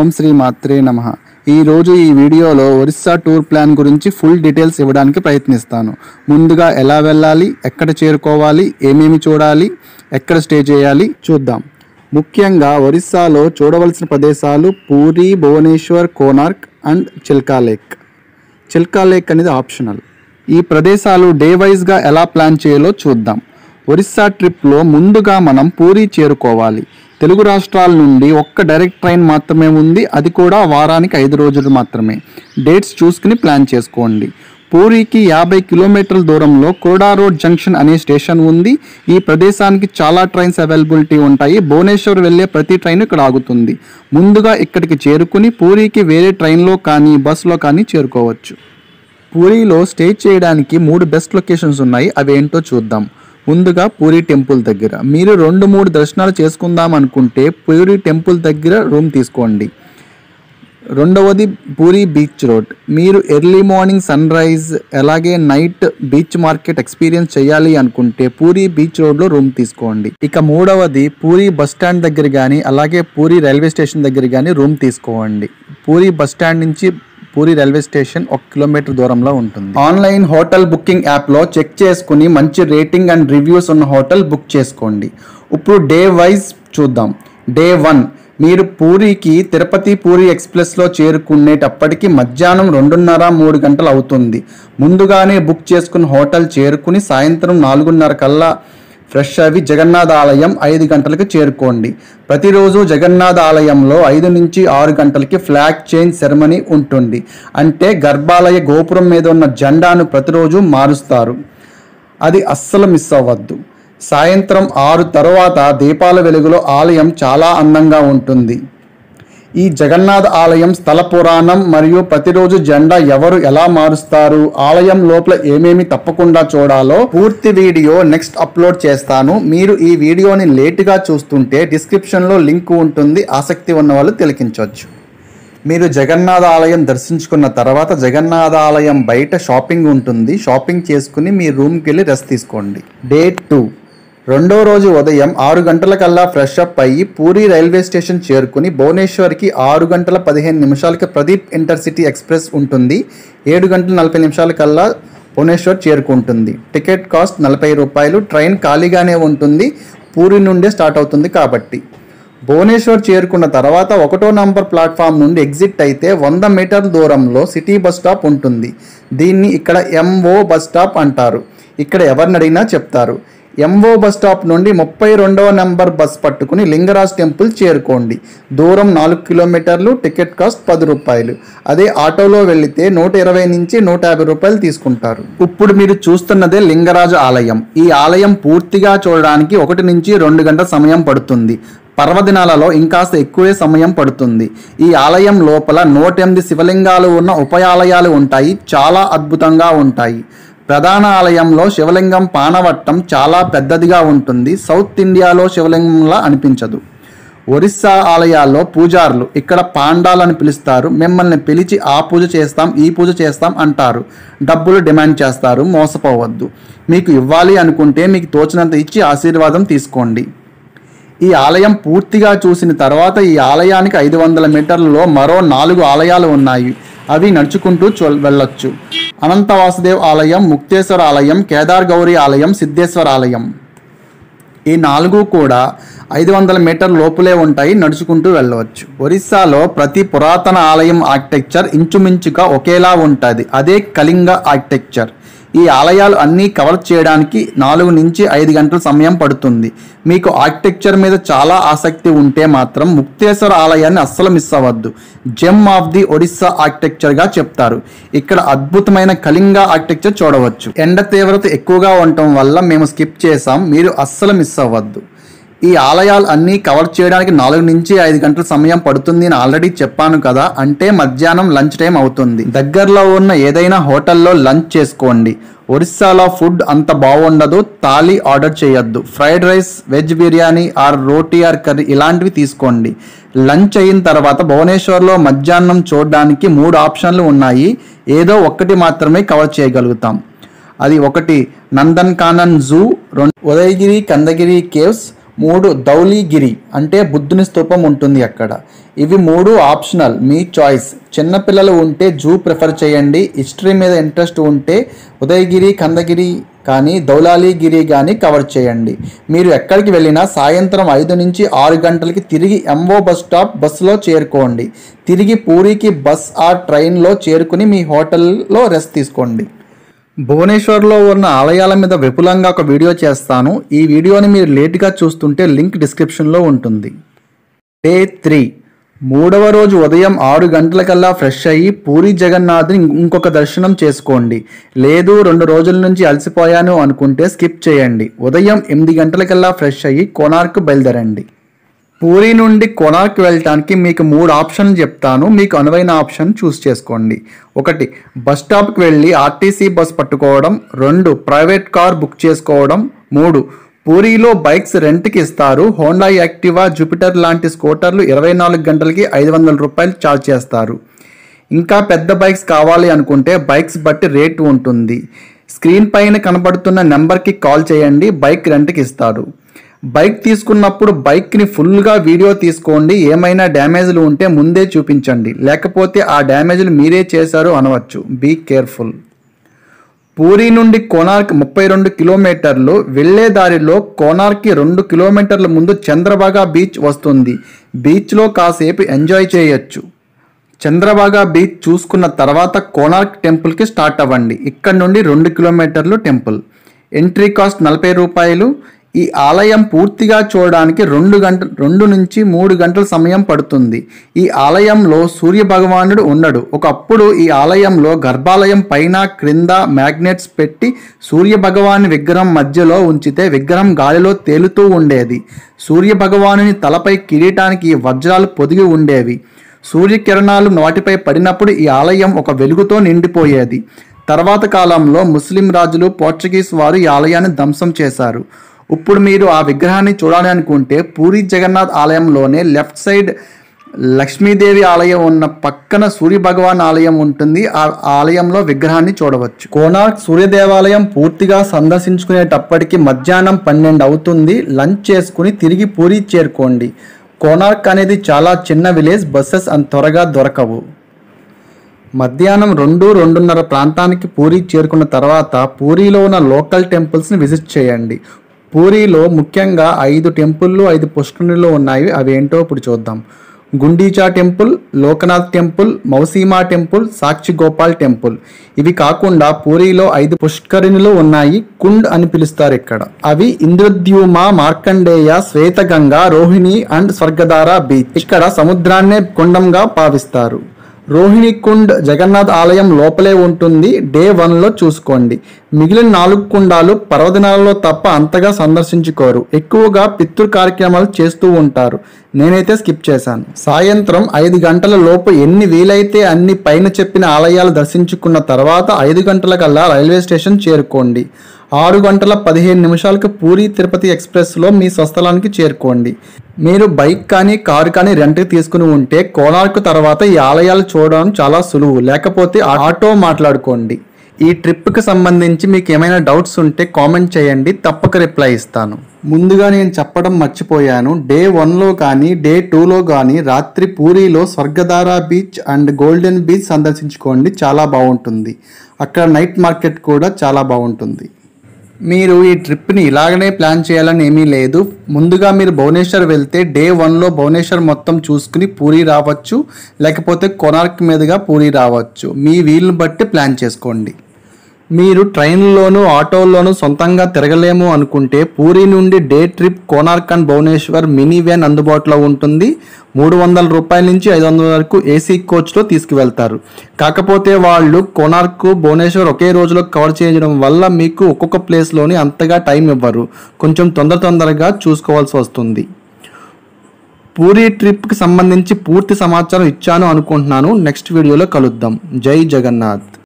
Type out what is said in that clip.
ఓం శ్రీ మాత్రే నమ ఈరోజు ఈ వీడియోలో ఒరిస్సా టూర్ ప్లాన్ గురించి ఫుల్ డీటెయిల్స్ ఇవ్వడానికి ప్రయత్నిస్తాను ముందుగా ఎలా వెళ్ళాలి ఎక్కడ చేరుకోవాలి ఏమేమి చూడాలి ఎక్కడ స్టే చేయాలి చూద్దాం ముఖ్యంగా ఒరిస్సాలో చూడవలసిన ప్రదేశాలు Puri Bhubaneswar Konark and Chilka lake Chilka lake అనేది ఆప్షనల్ ఈ ప్రదేశాలు డే వైజ్గా ఎలా ప్లాన్ చేయాలో చూద్దాం ఒరిస్సా ట్రిప్లో ముందుగా మనం పూరి చేరుకోవాలి తెలుగు రాష్ట్రాల నుండి ఒక్క డైరెక్ట్ ట్రైన్ మాత్రమే ఉంది అది కూడా వారానికి ఐదు రోజులు మాత్రమే డేట్స్ చూసుకుని ప్లాన్ చేసుకోండి పూరికి యాభై కిలోమీటర్ల దూరంలో కోడా రోడ్ జంక్షన్ అనే స్టేషన్ ఉంది ఈ ప్రదేశానికి చాలా ట్రైన్స్ అవైలబిలిటీ ఉంటాయి భువనేశ్వర్ వెళ్ళే ప్రతి ట్రైన్ ఇక్కడ ఆగుతుంది ముందుగా ఇక్కడికి చేరుకుని పూరికి వేరే ట్రైన్లో కానీ బస్సులో కానీ చేరుకోవచ్చు పూరిలో స్టే చేయడానికి మూడు బెస్ట్ లొకేషన్స్ ఉన్నాయి అవి ఏంటో చూద్దాం ముందుగా పూరి టెంపుల్ దగ్గర మీరు రెండు మూడు దర్శనాలు చేసుకుందాం అనుకుంటే పూరి టెంపుల్ దగ్గర రూమ్ తీసుకోండి రెండవది పూరి బీచ్ రోడ్ మీరు ఎర్లీ మార్నింగ్ సన్ రైజ్ అలాగే నైట్ బీచ్ మార్కెట్ ఎక్స్పీరియన్స్ చేయాలి అనుకుంటే పూరి బీచ్ రోడ్లో రూమ్ తీసుకోండి ఇక మూడవది పూరి బస్ స్టాండ్ దగ్గర కానీ అలాగే పూరి రైల్వే స్టేషన్ దగ్గర కానీ రూమ్ తీసుకోండి పూరి బస్ స్టాండ్ నుంచి పూరి రైల్వే స్టేషన్ ఒక కిలోమీటర్ దూరంలో ఉంటుంది ఆన్లైన్ హోటల్ బుకింగ్ యాప్లో చెక్ చేసుకుని మంచి రేటింగ్ అండ్ రివ్యూస్ ఉన్న హోటల్ బుక్ చేసుకోండి ఇప్పుడు డే వైజ్ చూద్దాం డే వన్ మీరు పూరికి తిరుపతి పూరి ఎక్స్ప్రెస్లో చేరుకునేటప్పటికి మధ్యాహ్నం రెండున్నర మూడు గంటలు అవుతుంది ముందుగానే బుక్ చేసుకున్న హోటల్ చేరుకుని సాయంత్రం నాలుగున్నర కల్లా ఫ్రెష్ అవి జగన్నాథ ఆలయం ఐదు గంటలకు చేరుకోండి ప్రతిరోజు జగన్నాథ ఆలయంలో ఐదు నుంచి ఆరు గంటలకి ఫ్లాగ్ చేంజ్ సెరమనీ ఉంటుంది అంటే గర్భాలయ గోపురం మీద ఉన్న జెండాను ప్రతిరోజు మారుస్తారు అది అస్సలు మిస్ అవ్వద్దు సాయంత్రం ఆరు తరువాత దీపాల వెలుగులో ఆలయం చాలా అందంగా ఉంటుంది ఈ జగన్నాథ ఆలయం స్థల పురాణం మరియు ప్రతిరోజు జెండా ఎవరు ఎలా మారుస్తారు ఆలయం లోపల ఏమేమి తప్పకుండా చూడాలో పూర్తి వీడియో నెక్స్ట్ అప్లోడ్ చేస్తాను మీరు ఈ వీడియోని లేటుగా చూస్తుంటే డిస్క్రిప్షన్లో లింక్ ఉంటుంది ఆసక్తి ఉన్న వాళ్ళు తిలకించవచ్చు మీరు జగన్నాథ ఆలయం దర్శించుకున్న తర్వాత జగన్నాథ ఆలయం బయట షాపింగ్ ఉంటుంది షాపింగ్ చేసుకుని మీ రూమ్కి వెళ్ళి రెస్ట్ తీసుకోండి డే టూ రెండో రోజు ఉదయం ఆరు గంటలకల్లా ఫ్రెష్ అప్ అయ్యి పూరి రైల్వే స్టేషన్ చేరుకుని భువనేశ్వర్కి ఆరు గంటల పదిహేను నిమిషాలకి ప్రదీప్ ఇంటర్సిటీ ఎక్స్ప్రెస్ ఉంటుంది ఏడు గంటల నలభై నిమిషాలకల్లా భువనేశ్వర్ చేరుకుంటుంది టికెట్ కాస్ట్ నలభై రూపాయలు ట్రైన్ ఖాళీగానే ఉంటుంది పూరి నుండే స్టార్ట్ అవుతుంది కాబట్టి భువనేశ్వర్ చేరుకున్న తర్వాత ఒకటో నంబర్ ప్లాట్ఫామ్ నుండి ఎగ్జిట్ అయితే వంద మీటర్ల దూరంలో సిటీ బస్ స్టాప్ ఉంటుంది దీన్ని ఇక్కడ ఎంఓ బస్ స్టాప్ అంటారు ఇక్కడ ఎవరిని అడిగినా చెప్తారు ఎంఓ బస్ స్టాప్ నుండి ముప్పై రెండవ నెంబర్ బస్ పట్టుకుని లింగరాజ్ టెంపుల్ చేరుకోండి దూరం నాలుగు కిలోమీటర్లు టికెట్ కాస్ట్ పది రూపాయలు అదే ఆటోలో వెళితే నూట ఇరవై నుంచి నూట యాభై రూపాయలు తీసుకుంటారు ఇప్పుడు మీరు చూస్తున్నదే లింగరాజ ఆలయం ఈ ఆలయం పూర్తిగా చూడడానికి ఒకటి నుంచి రెండు గంటల సమయం పడుతుంది పర్వదినాలలో ఇంకాస్త ఎక్కువే సమయం పడుతుంది ఈ ఆలయం లోపల నూట ఎనిమిది శివలింగాలు ఉన్న ఉపయాలయాలు ఉంటాయి చాలా అద్భుతంగా ఉంటాయి ప్రధాన ఆలయంలో శివలింగం పానవట్టం చాలా పెద్దదిగా ఉంటుంది సౌత్ ఇండియాలో శివలింగంలా అనిపించదు ఒరిస్సా ఆలయాల్లో పూజారులు ఇక్కడ పాండాలని పిలుస్తారు మిమ్మల్ని పిలిచి ఆ పూజ చేస్తాం ఈ పూజ చేస్తాం అంటారు డబ్బులు డిమాండ్ చేస్తారు మోసపోవద్దు మీకు ఇవ్వాలి అనుకుంటే మీకు తోచినంత ఇచ్చి ఆశీర్వాదం తీసుకోండి ఈ ఆలయం పూర్తిగా చూసిన తర్వాత ఈ ఆలయానికి ఐదు వందల మీటర్లలో మరో నాలుగు ఆలయాలు ఉన్నాయి అవి నడుచుకుంటూ చూ వెళ్ళొచ్చు అనంత వాసుదేవ్ ఆలయం ముక్తేశ్వర ఆలయం కేదార్ గౌరి ఆలయం సిద్ధేశ్వర ఆలయం ఈ నాలుగు కూడా ఐదు వందల మీటర్ లోపులే ఉంటాయి నడుచుకుంటూ వెళ్ళవచ్చు ఒరిస్సాలో ప్రతి పురాతన ఆలయం ఆర్కిటెక్చర్ ఇంచుమించుగా ఒకేలా ఉంటుంది అదే కళింగ ఆర్కిటెక్చర్ ఈ ఆలయాలు అన్నీ కవర్ చేయడానికి నాలుగు నుంచి ఐదు గంటల సమయం పడుతుంది మీకు ఆర్కిటెక్చర్ మీద చాలా ఆసక్తి ఉంటే మాత్రం ముక్తేశ్వర ఆలయాన్ని అస్సలు మిస్ అవ్వద్దు జెమ్ ఆఫ్ ది ఒడిస్సా ఆర్కిటెక్చర్గా చెప్తారు ఇక్కడ అద్భుతమైన కళింగ ఆర్కిటెక్చర్ చూడవచ్చు ఎండ తీవ్రత ఎక్కువగా ఉండటం వల్ల మేము స్కిప్ చేసాం మీరు అస్సలు మిస్ అవ్వద్దు ఈ ఆలయాలు అన్నీ కవర్ చేయడానికి నాలుగు నుంచి ఐదు గంటల సమయం పడుతుంది అని ఆల్రెడీ చెప్పాను కదా అంటే మధ్యాహ్నం లంచ్ టైం అవుతుంది దగ్గరలో ఉన్న ఏదైనా హోటల్లో లంచ్ చేసుకోండి ఒరిస్సాలో ఫుడ్ అంత బాగుండదు థాలీ ఆర్డర్ చేయొద్దు fried rice veg biryani or roti or curry ఇలాంటివి తీసుకోండి లంచ్ అయిన తర్వాత భువనేశ్వర్లో మధ్యాహ్నం చూడడానికి మూడు ఆప్షన్లు ఉన్నాయి ఏదో ఒక్కటి మాత్రమే కవర్ చేయగలుగుతాం అది ఒకటి నందన్ కానన్ జూ రెండు ఉదయగిరి కందగిరి కేవ్స్ మూడు ధౌలీగిరి అంటే బుద్ధుని స్తూపం ఉంటుంది అక్కడ ఇవి మూడు ఆప్షనల్ మీ చాయిస్ చిన్నపిల్లలు ఉంటే జూ ప్రిఫర్ చేయండి హిస్టరీ మీద ఇంట్రెస్ట్ ఉంటే ఉదయగిరి కందగిరి కానీ ధౌలాలిగిరి కానీ కవర్ చేయండి మీరు ఎక్కడికి వెళ్ళినా సాయంత్రం ఐదు నుంచి ఆరు గంటలకి తిరిగి ఎంఓ బస్ స్టాప్ బస్సులో చేరుకోండి తిరిగి పూరికి బస్ ఆ ట్రైన్లో చేరుకుని మీ హోటల్లో రెస్ట్ తీసుకోండి భువనేశ్వర్లో ఉన్న ఆలయాల మీద విపులంగా ఒక వీడియో చేస్తాను ఈ వీడియోని మీరు లేట్గా చూస్తుంటే లింక్ డిస్క్రిప్షన్లో ఉంటుంది డే త్రీ మూడవ రోజు ఉదయం ఆరు గంటలకల్లా ఫ్రెష్ అయ్యి పూరి జగన్నాథ్ని ఇంకొక దర్శనం చేసుకోండి లేదు రెండు రోజుల నుంచి అలసిపోయాను అనుకుంటే స్కిప్ చేయండి ఉదయం ఎనిమిది గంటలకల్లా ఫ్రెష్ అయ్యి కోనార్క్ బయలుదేరండి పూరి నుండి కొనార్క్ వెళ్ళటానికి మీకు మూడు ఆప్షన్లు చెప్తాను మీకు అనువైన ఆప్షన్ చూస్ చేసుకోండి ఒకటి బస్ స్టాప్కి వెళ్ళి ఆర్టీసీ బస్ పట్టుకోవడం రెండు ప్రైవేట్ కార్ బుక్ చేసుకోవడం మూడు పూరిలో బైక్స్ రెంట్కి ఇస్తారు హోండా యాక్టివా జూపిటర్ లాంటి స్కూటర్లు ఇరవై నాలుగు గంటలకి ఐదు వందల రూపాయలు ఛార్జ్ చేస్తారు ఇంకా పెద్ద బైక్స్ కావాలి అనుకుంటే బైక్స్ బట్టి రేటు ఉంటుంది స్క్రీన్ పైన కనబడుతున్న నెంబర్కి కాల్ చేయండి బైక్ రెంట్కి ఇస్తారు బైక్ తీసుకున్నప్పుడు బైక్ని ఫుల్గా వీడియో తీసుకోండి ఏమైనా డ్యామేజ్లు ఉంటే ముందే చూపించండి లేకపోతే ఆ డ్యామేజ్లు మీరే చేశారు అనవచ్చు బీ కేర్ఫుల్ పూరి నుండి కోనార్క్ ముప్పై రెండు కిలోమీటర్లు వెళ్లే దారిలో కోనార్క్కి రెండు కిలోమీటర్ల ముందు చంద్రబాగా బీచ్ వస్తుంది బీచ్లో కాసేపు ఎంజాయ్ చేయొచ్చు చంద్రబాగా బీచ్ చూసుకున్న తర్వాత కోనార్క్ టెంపుల్కి స్టార్ట్ అవ్వండి ఇక్కడ నుండి రెండు కిలోమీటర్లు టెంపుల్ ఎంట్రీ కాస్ట్ నలభై రూపాయలు ఈ ఆలయం పూర్తిగా చూడడానికి రెండు గంట రెండు నుంచి మూడు గంటల సమయం పడుతుంది ఈ ఆలయంలో సూర్య భగవానుడు ఉండడు ఒకప్పుడు ఈ ఆలయంలో గర్భాలయం పైన క్రింద మ్యాగ్నెట్స్ పెట్టి సూర్య భగవాని విగ్రహం మధ్యలో ఉంచితే విగ్రహం గాలిలో తేలుతూ ఉండేది సూర్య భగవానుని తలపై కిరీటానికి వజ్రాలు పొదిగి ఉండేవి సూర్యకిరణాలు వాటిపై పడినప్పుడు ఈ ఆలయం ఒక వెలుగుతో నిండిపోయేది తర్వాత కాలంలో ముస్లిం రాజులు పోర్చుగీస్ వారు ఈ ఆలయాన్ని ధ్వంసం చేశారు ఇప్పుడు మీరు ఆ విగ్రహాన్ని చూడాలి అనుకుంటే పూరి జగన్నాథ్ ఆలయంలోనే లెఫ్ట్ సైడ్ లక్ష్మీదేవి ఆలయం ఉన్న పక్కన సూర్య భగవాన్ ఆలయం ఉంటుంది ఆ ఆలయంలో విగ్రహాన్ని చూడవచ్చు కోనార్క్ సూర్య దేవాలయం పూర్తిగా సందర్శించుకునేటప్పటికి మధ్యాహ్నం పన్నెండు అవుతుంది లంచ్ చేసుకుని తిరిగి పూరి చేరుకోండి కోనార్క్ అనేది చాలా చిన్న విలేజ్ బస్సెస్ అంత త్వరగా దొరకవు మధ్యాహ్నం రెండు రెండున్నర ప్రాంతానికి పూరి చేరుకున్న తర్వాత పూరిలో ఉన్న లోకల్ టెంపుల్స్ని విజిట్ చేయండి పూరిలో ముఖ్యంగా ఐదు టెంపుల్లు ఐదు పుష్కరులు ఉన్నాయి అవి ఏంటో ఇప్పుడు చూద్దాం Gundicha temple Lokanath temple Mausima temple Sakshi Gopal temple ఇవి కాకుండా పూరిలో ఐదు పుష్కరిణులు ఉన్నాయి కుండ్ అని పిలుస్తారు ఇక్కడ అవి ఇంద్రద్యూమ మార్కండేయ శ్వేతగంగా రోహిణి అండ్ స్వర్గధార బీచ్ ఇక్కడ సముద్రాన్నే కుండంగా భావిస్తారు రోహిణి కుండ్ జగన్నాథ్ ఆలయం లోపలే ఉంటుంది డే వన్లో చూసుకోండి మిగిలిన నాలుగు కుండాలు పర్వదినాలలో తప్ప అంతగా సందర్శించుకోరు ఎక్కువగా పితృ కార్యక్రమాలు చేస్తూ ఉంటారు నేనైతే స్కిప్ చేశాను సాయంత్రం ఐదు గంటల లోపు ఎన్ని వీలైతే అన్ని పైన చెప్పిన ఆలయాలు దర్శించుకున్న తర్వాత ఐదు గంటలకల్లా రైల్వే స్టేషన్ చేరుకోండి ఆరు గంటల పదిహేను నిమిషాలకు పూరి తిరుపతి ఎక్స్ప్రెస్లో మీ స్వస్థలానికి చేరుకోండి మీరు బైక్ కానీ కారు కానీ రెంట్కి తీసుకుని ఉంటే కోనార్క్ తర్వాత ఈ ఆలయాలు చూడడం చాలా సులువు లేకపోతే ఆటో మాట్లాడుకోండి ఈ ట్రిప్కి సంబంధించి మీకు ఏమైనా డౌట్స్ ఉంటే కామెంట్ చేయండి తప్పక రిప్లై ఇస్తాను ముందుగా నేను చెప్పడం మర్చిపోయాను డే వన్లో కానీ డే టూలో కానీ రాత్రి పూరిలో Swargadwar beach and golden beach సందర్శించుకోండి చాలా బాగుంటుంది అక్కడ నైట్ మార్కెట్ కూడా చాలా బాగుంటుంది మీరు ఈ ట్రిప్ని ఇలాగనే ప్లాన్ చేయాలని ఏమీ లేదు ముందుగా మీరు భువనేశ్వర్ వెళ్తే డే వన్లో భువనేశ్వర్ మొత్తం చూసుకుని పూరి రావచ్చు లేకపోతే కొనార్క్ మీదుగా పూరి రావచ్చు మీ వీలుని బట్టి ప్లాన్ చేసుకోండి మీరు ట్రైన్లోను ఆటోల్లోనూ సొంతంగా తిరగలేము అనుకుంటే పూరి నుండి day trip Konark and Bhubaneswar mini van అందుబాటులో ఉంటుంది మూడు వందల రూపాయల నుంచి ఐదు వందల వరకు ఏసీ కోచ్లో తీసుకువెళ్తారు కాకపోతే వాళ్ళు కోనార్క్ భువనేశ్వర్ ఒకే రోజులో కవర్ చేయడం వల్ల మీకు ఒక్కొక్క ప్లేస్లోని అంతగా టైం ఇవ్వరు కొంచెం తొందర తొందరగా చూసుకోవాల్సి వస్తుంది పూరి ట్రిప్కి సంబంధించి పూర్తి సమాచారం ఇచ్చాను అనుకుంటున్నాను నెక్స్ట్ వీడియోలో కలుద్దాం జై జగన్నాథ్